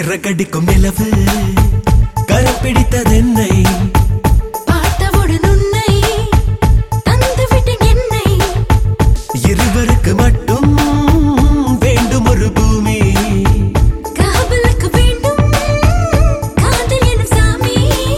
சிறகடிக்கும் நிலவு கரம் பிடித்ததென்னை பார்த்தவுடன் உன்னை தந்துவிட்டேன் என்னை இருவருக்கு மட்டும் வேண்டும் ஒரு பூமி காவலுக்கு வேண்டும் காதல் எனும் சாமி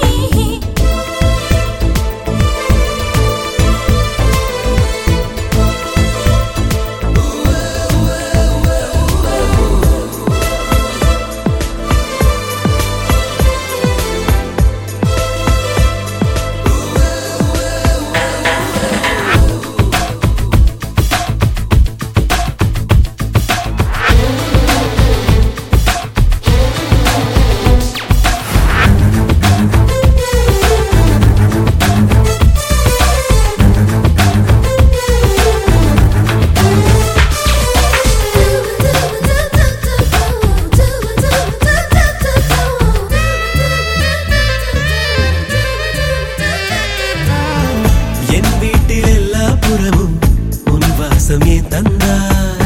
என் வீட்டில் எல்லா புறமும் உன் வாசம் ஏன் தந்தாய்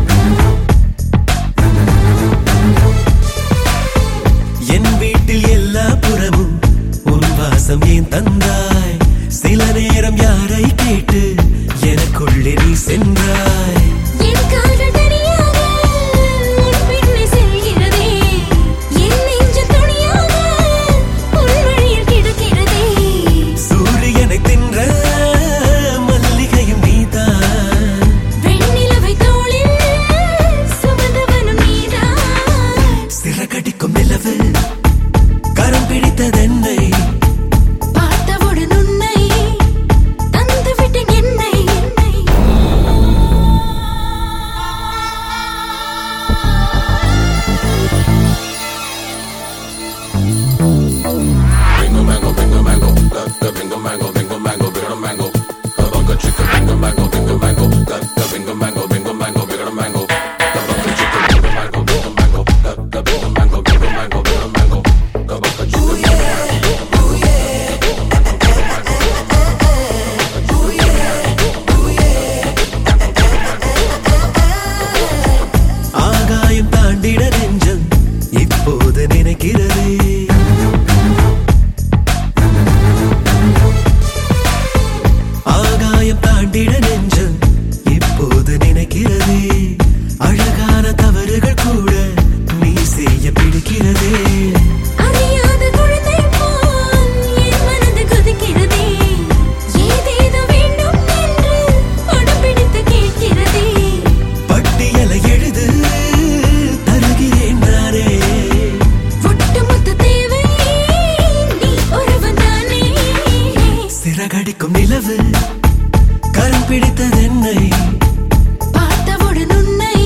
என் வீட்டில் எல்லா புறமும் உன் வாசம் ஏன் தந்தாய் சில நேரம் யாரை கேட்டு எனக்குள்ளே நீ சென்றாய் என் கால்கள் தனியாக உன் பின்னே செல்கிறதே என் நெஞ்சு துணியாக உன் வழியில் கிடக்கிறதே சூரியனை தின்ற மல்லிகையும் நீதான் வெண்ணிலவை தோளில் சுமந்தவனும் நீதான் சிறகடிக்கும் நிலவு கரம் பிடித்ததென்னை பார்த்தவுடன் உன்னை தந்துவிட்டேன் என்னை என்னை Bingo mango, bingo mango, got the bingo mango, bingo mango, bigger mango. Kabaka chicken, bingo mango, bingo mango, got the bingo mango, bingo mango, bigger mango. Kabaka chicken, bingo mango, bingo mango, got the bingo mango, bingo mango, bigger mango. Kabaka chicken, bingo mango, bingo mango, ஆகாயம் தாண்டிட நெஞ்சம் இப்போது நினைக்கிறதே ஆகாயம் தாண்டிட நெஞ்சம் இப்போது நினைக்கிறதே அழகான தவறுகள் கூட நீ செய்ய பிடிக்கிறதே அறியாத குழந்தை போல் என் மனது கொதிக்கிறதே ஏதேதோ வேண்டும் என்று உடம்பிடித்து கேட்கிறதே பட்டியலை எழுது தருகிறேன் நானே ஒட்டுமொத்த தேவை நீ ஒருவன் தானே சிறகடிக்கும் நிலவு கரம் பிடித்ததென்னை பார்த்தவுடன் உன்னை